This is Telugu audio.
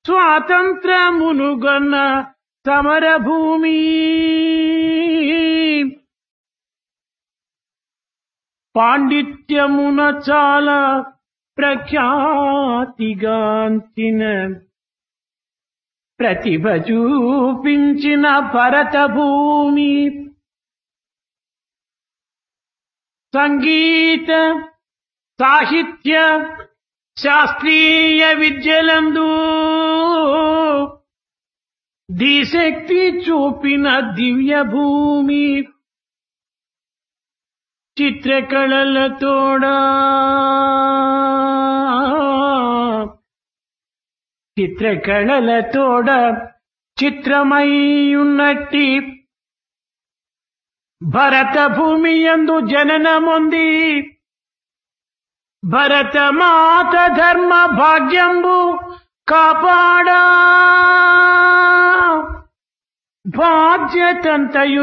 స్వాతంత్రమునుగొన్న సమరభూమి పాండిత్యమున చాలా ప్రఖ్యాతిగాంచిన ప్రతిభ చూపించిన భరత భూమి సంగీత సాహిత్య శాస్త్రీయ విద్యలందు దిశక్తి చూపిన దివ్య భూమి చిత్రకళలతోడా చిత్రకళలతోడ చిత్రమై ఉన్నట్టి భరత భూమి యందు జననముంది భరత మాత ధర్మ భాగ్యంబు కాపాడా బాధ్యతంతయు